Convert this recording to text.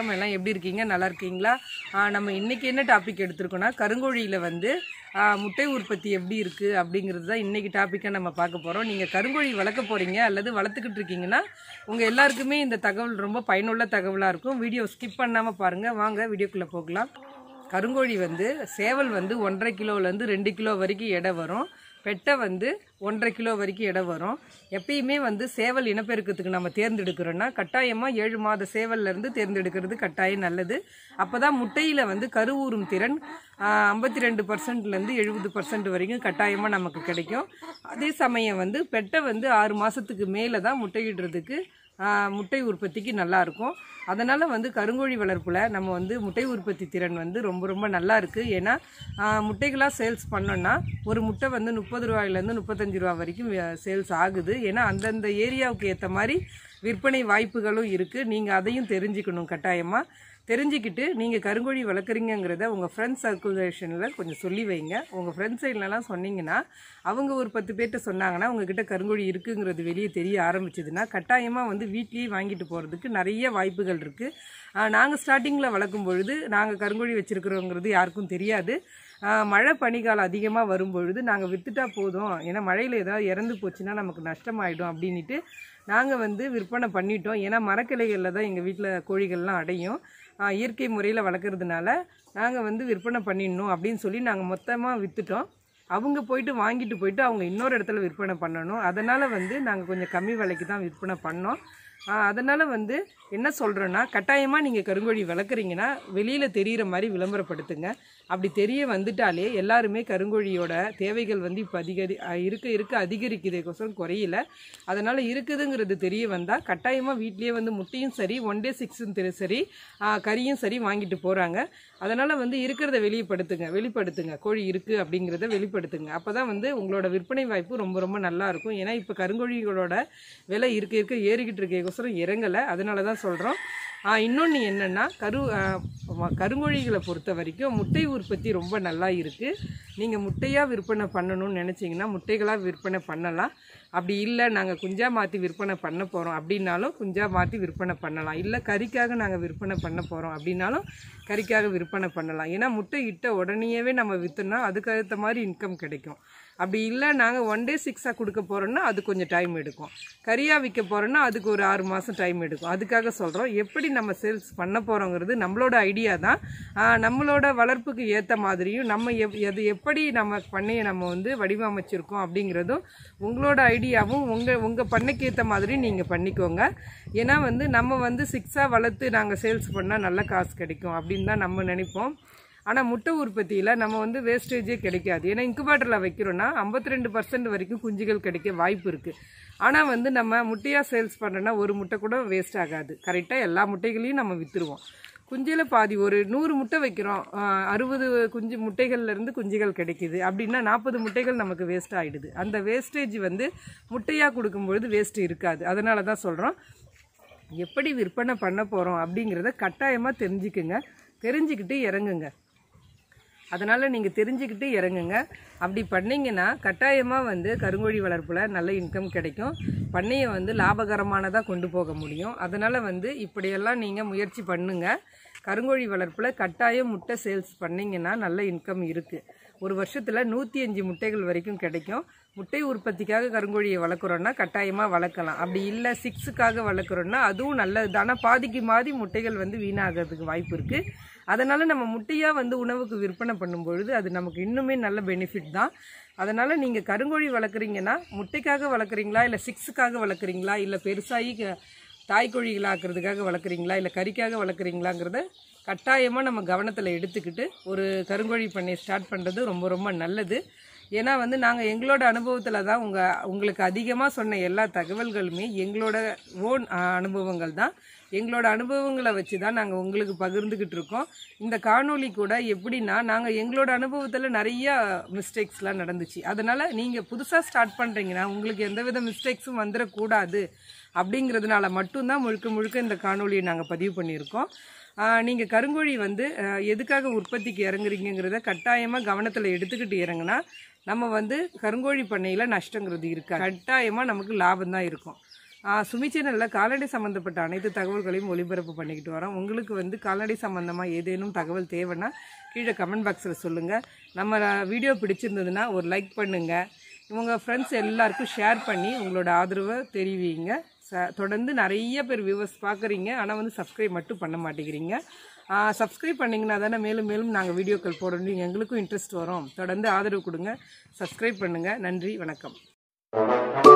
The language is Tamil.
வணக்கம் எல்லாம் எப்படி இருக்கீங்க நல்லா இருக்கீங்களா ஆ, நம்ம இன்னைக்கு என்ன டாபிக் எடுத்திருக்கோம்னா கருங்கோழியில் வந்து ஆ, முட்டை உற்பத்தி எப்படி இருக்குது அப்படிங்கிறது தான் இன்றைக்கி டாப்பிக்காக நம்ம பார்க்க போகிறோம் நீங்கள் கருங்கோழி வளர்க்க போகிறீங்க அல்லது வளர்த்துக்கிட்டு இருக்கீங்கன்னா உங்கள் எல்லாருக்குமே இந்த தகவல் ரொம்ப பயனுள்ள தகவலாக இருக்கும் வீடியோ ஸ்கிப் பண்ணாமல் பாருங்கள் வாங்க வீடியோக்குள்ளே போகலாம் கருங்கோழி வந்து சேவல் வந்து ஒன்றரை கிலோலேருந்து ரெண்டு கிலோ வரைக்கும் எடை வரும் பெட்டை வந்து ஒன்றரை கிலோ வரைக்கும் எடை வரும் எப்பயுமே வந்து சேவல் இனப்பெருக்கத்துக்கு நம்ம தேர்ந்தெடுக்கிறோன்னா கட்டாயமாக ஏழு மாத சேவல்லேருந்து தேர்ந்தெடுக்கிறது கட்டாயம் நல்லது அப்போ தான் முட்டையில் வந்து கருவூறும் திறன் ஐம்பத்தி ரெண்டு பர்சன்ட்லேருந்து எழுபது பர்சன்ட் வரைக்கும் கட்டாயமாக நமக்கு கிடைக்கும் அதே சமயம் வந்து பெட்டை வந்து ஆறு மாதத்துக்கு மேலே தான் முட்டையிடுறதுக்கு ஆ, முட்டை உற்பத்திக்கு நல்லா இருக்கும் அதனால் வந்து கருங்கோழி வளர்ப்பில் நம்ம வந்து முட்டை உற்பத்தி திறன் வந்து ரொம்ப ரொம்ப நல்லா இருக்குது ஏன்னா முட்டைகளாக சேல்ஸ் பண்ணோன்னா ஒரு முட்டை வந்து முப்பது ரூபாயிலேருந்து முப்பத்தஞ்சு ரூபா வரைக்கும் சேல்ஸ் ஆகுது ஏன்னா அந்தந்த ஏரியாவுக்கு ஏற்ற மாதிரி விற்பனை வாய்ப்புகளும் இருக்குது நீங்கள் அதையும் தெரிஞ்சுக்கணும் கட்டாயமாக தெரிஞ்சுக்கிட்டு நீங்கள் கருங்கோழி வளர்க்குறீங்கிறத உங்கள் ஃப்ரெண்ட்ஸ் சர்க்குலேஷனில் கொஞ்சம் சொல்லி வைங்க உங்கள் ஃப்ரெண்ட்ஸ் சைட்லலாம் சொன்னீங்கன்னா அவங்க ஒரு பத்து பேர்கிட்ட சொன்னாங்கன்னா உங்ககிட்ட கருங்கோழி இருக்குங்கிறது வெளியே தெரிய ஆரம்பிச்சதுன்னா கட்டாயமாக வந்து வீட்லேயே வாங்கிட்டு போகிறதுக்கு நிறைய வாய்ப்புகள் இருக்குது நாங்கள் ஸ்டார்டிங்கில் வளர்க்கும் பொழுது நாங்கள் கருங்கோழி வச்சுருக்குறோங்கிறது யாருக்கும் தெரியாது ஆஹ் மழை பனிக்காலம் அதிகமாக வரும்பொழுது நாங்கள் விற்றுட்டா போதும் ஏன்னா மழையில் ஏதாவது இறந்து போச்சுன்னா நமக்கு நஷ்டமாயிடும் அப்படின்ட்டு நாங்கள் வந்து விற்பனை பண்ணிட்டோம் ஏன்னா மரக்கிளைகளில் தான் எங்கள் வீட்டில் கோழிகள்லாம் அடையும் ஆஹ் இயற்கை முறையில் வளர்க்குறதுனால நாங்கள் வந்து விற்பனை பண்ணிடணும் அப்படின்னு சொல்லி நாங்கள் மொத்தமாக விற்றுட்டோம் அவங்க போயிட்டு வாங்கிட்டு போயிட்டு அவங்க இன்னொரு இடத்துல விற்பனை பண்ணணும் அதனால் வந்து நாங்கள் கொஞ்சம் கம்மி விலைக்கு தான் விற்பனை பண்ணோம் அதனால் வந்து என்ன சொல்கிறேன்னா கட்டாயமாக நீங்கள் கருங்கோழி வளர்க்குறீங்கன்னா வெளியில் தெரிகிற மாதிரி விளம்பரப்படுத்துங்க அப்படி தெரிய வந்துட்டாலே எல்லாருமே கருங்கோழியோட தேவைகள் வந்து இப்போ அதிகரி அஹ் இருக்க இருக்க அதிகரிக்குதேக்கோசரம் குறையல அதனால் இருக்குதுங்கிறது தெரிய வந்தால் கட்டாயமாக வீட்லேயே வந்து முட்டையும் சரி ஒன் டே சிக்ஸும் தெரி சரி ஆஹ் கறியும் சரி வாங்கிட்டு போகிறாங்க அதனால் வந்து இருக்கிறத வெளிப்படுத்துங்க வெளிப்படுத்துங்க கோழி இருக்குது அப்படிங்கிறத வெளிப்படுத்துங்க அப்போ தான் வந்து உங்களோட விற்பனை வாய்ப்பு ரொம்ப ரொம்ப நல்லா இருக்கும் ஏன்னா இப்போ கருங்கோழிகளோட விலை இருக்க இருக்க ஏறிக்கிட்டு இருக்கோசரம் இறங்கலை அதனால தான் சொல்கிறோம் இன்னொன்று என்னென்னா கரு ஆ, ம- கருங்கோழிகளை பொறுத்த வரைக்கும் முட்டை உற்பத்தி ரொம்ப நல்லா இருக்குது நீங்கள் முட்டையாக விற்பனை பண்ணணும்னு நினச்சிங்கன்னா முட்டைகளாக விற்பனை பண்ணலாம் அப்படி இல்லை நாங்கள் குஞ்சா மாற்றி விற்பனை பண்ண போகிறோம் அப்படின்னாலும் குஞ்சா மாற்றி விற்பனை பண்ணலாம் இல்லை கறிக்காக நாங்கள் விற்பனை பண்ண போகிறோம் அப்படின்னாலும் கறிக்காக விற்பனை பண்ணலாம் ஏன்னா முட்டை இட்ட உடனேவே நம்ம விற்றோன்னா அதுக்கு ஏற்ற மாதிரி இன்கம் கிடைக்கும் அப்படி இல்லை நாங்கள் ஒன் டே சிக்ஸாக கொடுக்க போகிறோன்னா அது கொஞ்சம் டைம் எடுக்கும் கறியாக விற்க போகிறோன்னா அதுக்கு ஒரு ஆறு மாதம் டைம் எடுக்கும் அதுக்காக சொல்கிறோம் எப்படி நம்ம சேல்ஸ் பண்ண போகிறோங்கிறது நம்மளோட ஐடியா தான் ஆஹ் நம்மளோட வளர்ப்புக்கு ஏற்ற மாதிரியும் நம்ம எப் எது எப்படி நம்ம பண்ணையை நம்ம வந்து வடிவமைச்சிருக்கோம் அப்படிங்கிறதும் உங்களோட ஐடியாவும் உங்கள் உங்கள் பண்ணைக்கு ஏற்ற மாதிரி நீங்கள் பண்ணிக்கோங்க ஏன்னா வந்து நம்ம வந்து சிக்ஸாக வளர்த்து நாங்கள் சேல்ஸ் பண்ணால் நல்ல காசு கிடைக்கும் அப்படின்னு தான் நம்ம நினைப்போம் ஆனால் முட்டை உற்பத்தியில் நம்ம வந்து வேஸ்டேஜே கிடைக்காது ஏன்னா இன்குபேட்டரில் வைக்கிறோன்னா ஐம்பத்தி ரெண்டு பர்சன்ட் வரைக்கும் குஞ்சுகள் கிடைக்க வாய்ப்பு இருக்குது ஆனால் வந்து நம்ம முட்டையாக சேல்ஸ் பண்ணோன்னா ஒரு முட்டை கூட வேஸ்ட் ஆகாது கரெக்டாக எல்லா முட்டைகளையும் நம்ம விற்றுருவோம் குஞ்சில் பாதி ஒரு நூறு முட்டை வைக்கிறோம் ஆஹ் அறுபது குஞ்சு முட்டைகள்லேருந்து குஞ்சுகள் கிடைக்குது அப்படின்னா நாற்பது முட்டைகள் நமக்கு வேஸ்ட் ஆகிடுது அந்த வேஸ்டேஜ் வந்து முட்டையாக கொடுக்கும்பொழுது வேஸ்ட் இருக்காது அதனால தான் சொல்கிறோம் எப்படி விற்பனை பண்ண போகிறோம் அப்படிங்கிறத கட்டாயமாக தெரிஞ்சுக்குங்க தெரிஞ்சுக்கிட்டு இறங்குங்க அதனால் நீங்கள் தெரிஞ்சுக்கிட்டு இறங்குங்க அப்படி பண்ணீங்கன்னா கட்டாயமாக வந்து கருங்கோழி வளர்ப்பில் நல்ல இன்கம் கிடைக்கும் பண்ணையை வந்து லாபகரமானதாக கொண்டு போக முடியும் அதனால் வந்து இப்படியெல்லாம் நீங்கள் முயற்சி பண்ணுங்க கருங்கோழி வளர்ப்பில் கட்டாயம் முட்டை சேல்ஸ் பண்ணீங்கன்னா நல்ல இன்கம் இருக்குது ஒரு வருஷத்தில் நூற்றி அஞ்சு முட்டைகள் வரைக்கும் கிடைக்கும் முட்டை உற்பத்திக்காக கருங்கோழியை வளர்க்குறோன்னா கட்டாயமாக வளர்க்கலாம் அப்படி இல்லை சிக்ஸுக்காக வளர்க்குறோன்னா அதுவும் நல்லது ஆனால் பாதிக்கு பாதி முட்டைகள் வந்து வீணாகிறதுக்கு வாய்ப்பு இருக்குது அதனால் நம்ம முட்டையாக வந்து உணவுக்கு விற்பனை பண்ணும்பொழுது அது நமக்கு இன்னுமே நல்ல பெனிஃபிட் தான் அதனால் நீங்கள் கருங்கோழி வளர்க்குறீங்கன்னா முட்டைக்காக வளர்க்குறீங்களா இல்லை சிக்ஸுக்காக வளர்க்குறீங்களா இல்லை பெருசாகி க- தாய்க்கோழிகளாக்குறதுக்காக வளர்க்குறீங்களா இல்லை கறிக்காக வளர்க்குறீங்களாங்கிறத கட்டாயமாக நம்ம கவனத்தில் எடுத்துக்கிட்டு ஒரு கருங்கோழி பண்ணையை ஸ்டார்ட் பண்ணுறது ரொம்ப ரொம்ப நல்லது ஏன்னா வந்து நாங்கள் எங்களோட அனுபவத்தில் தான் உங்கள் உங்களுக்கு அதிகமாக சொன்ன எல்லா தகவல்களுமே எங்களோட ஓன் அனுபவங்கள் தான் எங்களோட அனுபவங்களை வச்சு தான் நாங்கள் உங்களுக்கு பகிர்ந்துக்கிட்டு இருக்கோம் இந்த காணொளி கூட எப்படின்னா நாங்கள் எங்களோட அனுபவத்தில் நிறைய மிஸ்டேக்ஸ்லாம் நடந்துச்சு அதனால் நீங்கள் புதுசாக ஸ்டார்ட் பண்ணுறீங்கன்னா உங்களுக்கு எந்தவித மிஸ்டேக்ஸும் வந்துடக்கூடாது அப்படிங்கிறதுனால மட்டும்தான் முழுக்க முழுக்க இந்த காணொளியை நாங்கள் பதிவு பண்ணியிருக்கோம் நீங்கள் கருங்கோழி வந்து ஆஹ், எதுக்காக உற்பத்திக்கு இறங்குறீங்கிறத கட்டாயமாக கவனத்தில் எடுத்துக்கிட்டு இறங்குனா நம்ம வந்து கருங்கோழி பண்ணையில் நஷ்டங்கிறது இருக்கா கட்டாயமாக நமக்கு லாபம் தான் இருக்கும் சுமி சேனலில் கால்நடை சம்மந்தப்பட்ட அனைத்து தகவல்களையும் ஒளிபரப்பு பண்ணிக்கிட்டு வரோம் உங்களுக்கு வந்து கால்நடை சம்மந்தமாக ஏதேனும் தகவல் தேவைன்னா கீழே கமெண்ட் பாக்ஸில் சொல்லுங்கள் நம்ம வீடியோ பிடிச்சிருந்ததுன்னா ஒரு லைக் பண்ணுங்கள் உங்கள் ஃப்ரெண்ட்ஸ் எல்லாருக்கும் ஷேர் பண்ணி உங்களோட ஆதரவை தெரிவிங்க ச தொடர்ந்து நிறைய பேர் வியூவர்ஸ் பார்க்குறீங்க ஆனால் வந்து சப்ஸ்கிரைப் மட்டும் பண்ண மாட்டேங்கிறீங்க சப்ஸ்கிரைப் பண்ணிங்கன்னா தானே மேலும் மேலும் நாங்கள் வீடியோக்கள் போடணும் எங்களுக்கும் இன்ட்ரெஸ்ட் வரும் தொடர்ந்து ஆதரவு கொடுங்க சப்ஸ்கிரைப் பண்ணுங்கள் நன்றி வணக்கம்